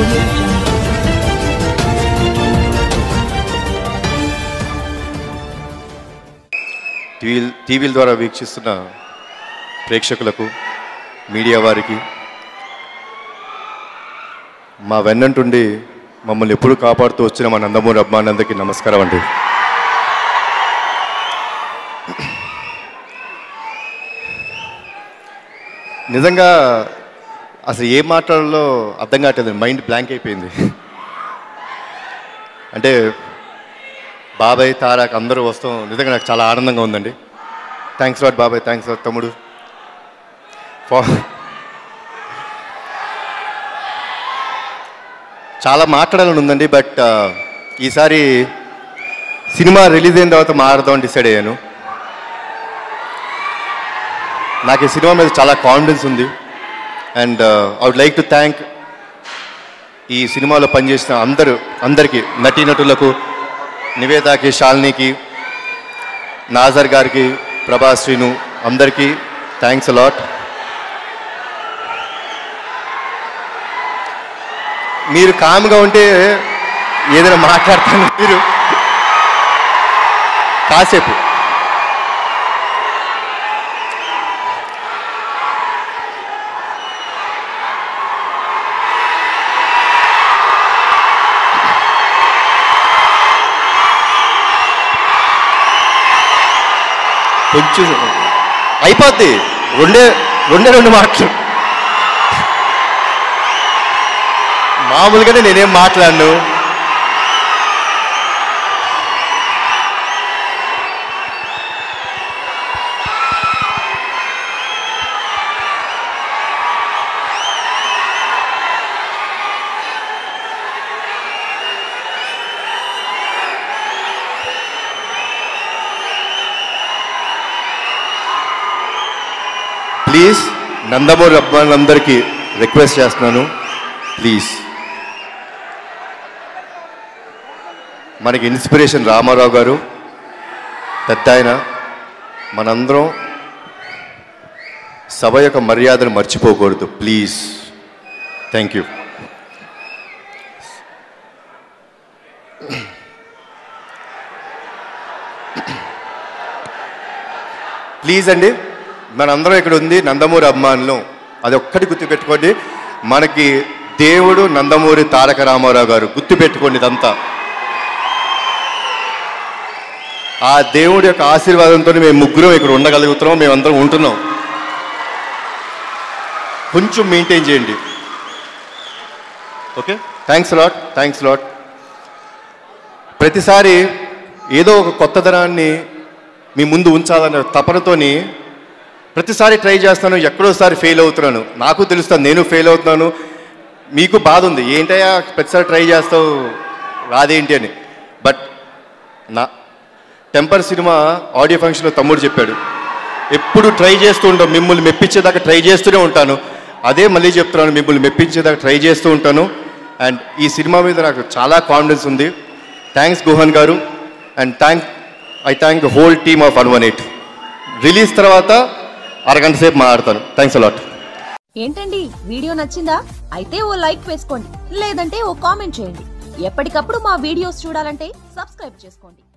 audio jungle. TV టీవీల ద్వారా వీక్షిస్తున్న ప్రేక్షకులకు మీడియా వారికి మా వెన్నంటుండి మమ్మల్ని ఎప్పుడు కాపాడుతూ వచ్చిన మా నందమూరి అభిమానందరికీ నమస్కారం అండి నిజంగా అసలు ఏం మాట్లాడాలో అర్థం కావట్లేదు మైండ్ బ్లాంక్ అయిపోయింది అంటే బాబాయ్ తారాక్ అందరూ వస్తాం నిజంగా నాకు చాలా ఆనందంగా ఉందండి థ్యాంక్స్ లాట్ బాబాయ్ థ్యాంక్స్ లాట్ తమ్ముడు ఫా- చాలా మాట్లాడాలని ఉందండి బట్ ఈసారి సినిమా రిలీజ్ అయిన తర్వాత మాట్లాడదాం డిసైడ్ అయ్యాను నాకు ఈ సినిమా మీద చాలా కాన్ఫిడెన్స్ ఉంది and I would like to thank ఈ సినిమాలో పనిచేసిన అందరూ అందరికీ నటీనటులకు నివేదాకి శాలినికి నాజర్ గారికి ప్రభాస్ శ్రీను అందరికీ థ్యాంక్స్ అలాట్ మీరు కామ్గా ఉంటే ఏదైనా మాట్లాడతాను మీరు కాసేపు కొంచెం అయిపోద్ది రెండే రెండే రెండు మాటలు మామూలుగానే నేనేం మాట్లాడను ప్లీజ్ నందమూరి అబ్బాయిలందరికీ రిక్వెస్ట్ చేస్తున్నాను ప్లీజ్ మనకి ఇన్స్పిరేషన్ రామారావు గారు పెద్ద ఆయన మనందరం సభ యొక్క మర్యాదను మర్చిపోకూడదు ప్లీజ్ థ్యాంక్ యూ ప్లీజ్ అండి మనందరం ఇక్కడ ఉంది నందమూరి అభిమానులు అది ఒక్కటి గుర్తుపెట్టుకోండి మనకి దేవుడు నందమూరి తారక రామారావు గారు గుర్తుపెట్టుకోండి ఇదంతా ఆ దేవుడి యొక్క ఆశీర్వాదంతో మేము ముగ్గురం ఇక్కడ ఉండగలుగుతున్నాం మేమందరం ఉంటున్నాం కొంచెం మెయింటైన్ చేయండి okay thanks lot thanks lot ప్రతిసారి ఏదో ఒక కొత్తదనాన్ని మీ ముందు ఉంచాలన్న తపనతోని ప్రతిసారి ట్రై చేస్తాను ఎక్కడోసారి ఫెయిల్ అవుతున్నాను నాకు తెలుస్తాను నేను ఫెయిల్ అవుతున్నాను మీకు బాధ ఉంది ఏంటయ్యా ప్రతిసారి ట్రై చేస్తావు రాదేంటి అని బట్ నా టెంపర్ సినిమా ఆడియో ఫంక్షన్లో తమ్ముడు చెప్పాడు ఎప్పుడు ట్రై చేస్తూ ఉంటాం మిమ్మల్ని మెప్పించేదాకా ట్రై చేస్తూనే ఉంటాను అదే మళ్ళీ చెప్తున్నాను మిమ్మల్ని మెప్పించేదాకా ట్రై చేస్తూ ఉంటాను అండ్ ఈ సినిమా మీద నాకు చాలా కాన్ఫిడెన్స్ ఉంది థ్యాంక్స్ గుహన్ గారు and thank I thank the whole team of one one eight release తర్వాత అరగంట సేపు మాట్లాడతాను థ్యాంక్స్ అలాట్ ఏంటండి వీడియో నచ్చిందా అయితే ఓ లైక్ వేసుకోండి లేదంటే ఓ కామెంట్ చేయండి ఎప్పటికప్పుడు మా వీడియోస్ చూడాలంటే సబ్స్క్రైబ్ చేసుకోండి